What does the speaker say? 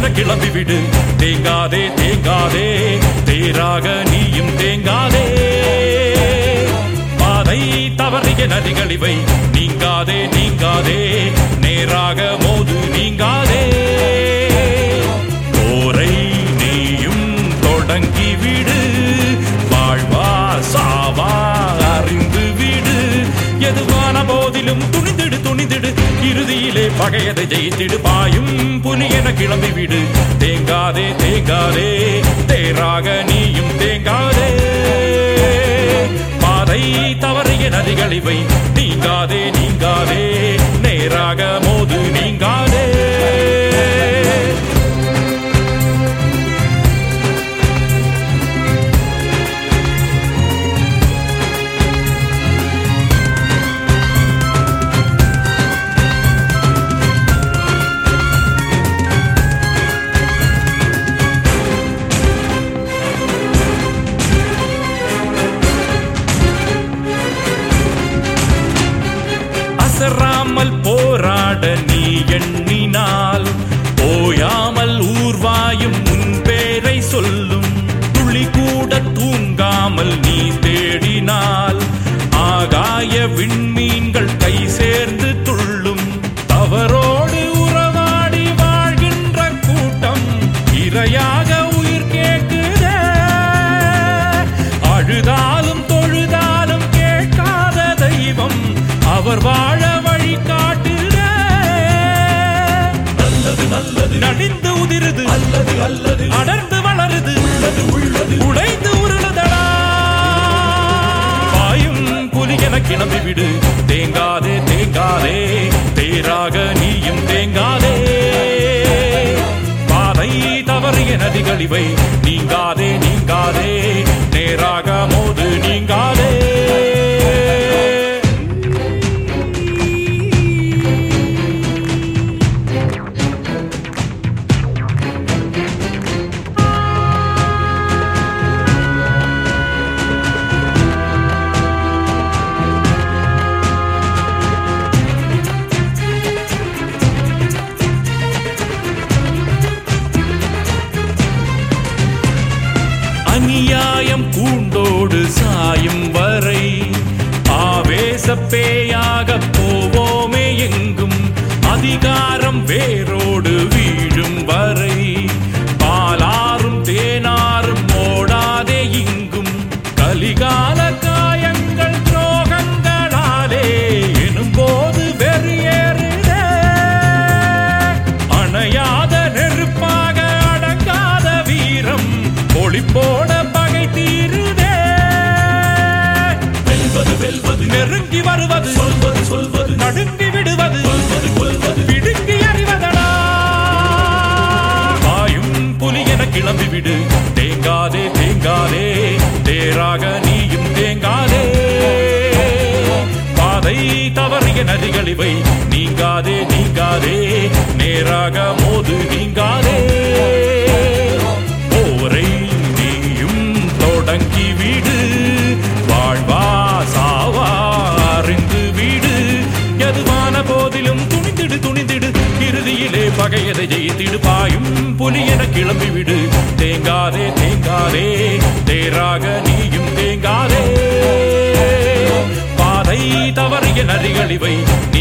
என கிளம்பி விடு தேங்காதே தேங்காதே தேராக நீயும் தேங்காதே பாதை தவறிய நதிகள் இவை நீங்காதே நீங்காதே நேராக மோது நீங்காதே போரை நீயும் தொடங்கி விடு வாழ்வா சாவா அறிந்து விடு எதுவான போதிலும் துணிந்திடு துணிந்திடு இறுதியிலே பகையதை ஜெயித்திடு பாயும் புலி என கிளம்பி விடு தேங்காதே தேங்காதே தேராக நீயும் தேங்காதே பாதை தவறிய நதிகள் இவை நீங்காதே நீங்காதே நேராக மோது நீங்காதே அசராமல் போராட நீ எண்ணினால் ஓயாமல் ஊர்வாயும் உன் பேரை சொல்லும் துளி கூட தூங்காமல் நீ தேடினால் ஆகாய விண்மீன்கள் கை சேர்ந்து துள்ளும் தவறோடு உறவாடி வாழ்கின்ற கூட்டம் இரையாக உயிர் கேட்குதே அழுதாலும் தொழுதாலும் கேட்காத தெய்வம் அவர் வாழ வழி காட்டுதே நல்லது நல்லது நடிந்து உதிருது அல்லது அல்லது அடர்ந்து வளருது உள்ளது உள்ளது உடைந்து உருளுதடா பாயும் புலி என கிளம்பி விடு தேங்காதே தேங்காதே தேராக நீயும் தேங்காதே பாதை தவறிய நதிகள் இவை நீங்காதே நீங்காதே நேராக மோது நீங்காதே அநியாயம் கூண்டோடு சாயும் வரை ஆவேச பேயாக போவோமே எங்கும் அதிகாரம் வேரோடு வீழும் வரை பாலாரும் தேனாரும் ஓடாதே இங்கும் கலிகால காயங்கள் துரோகங்களாலே எனும் போது வெறியேறுதே அணையாத நெருப்பாக அடங்காத வீரம் ஒளிப்போட பகை தீருதே வெல்வது வெல்வது நெருங்கி வருவது சொல்வது சொல்வது நடுங்கி விடுவது கொல்வது கொல்வது பிடுங்கி அறிவதடா பாயும் புலி என கிளம்பி விடு தேங்காதே தேங்காதே தேராக நீயும் தேங்காதே பாதை தவறிய நதிகள் இவை நீங்காதே நீங்காதே நேராக மோது நீங்காதே போரை நீயும் தொடங்கி விடு வாழ்வா சாவா அறிந்து விடு எதுவான போதிலும் துணிந்திடு துணிந்திடு இறுதியிலே பகையதை ஜெயித்திடு பாயும் புலி என கிளம்பி விடு தேங்காதே தேங்காதே தேராக நீயும் தேங்காதே பாதை தவறிய நதிகள் இவை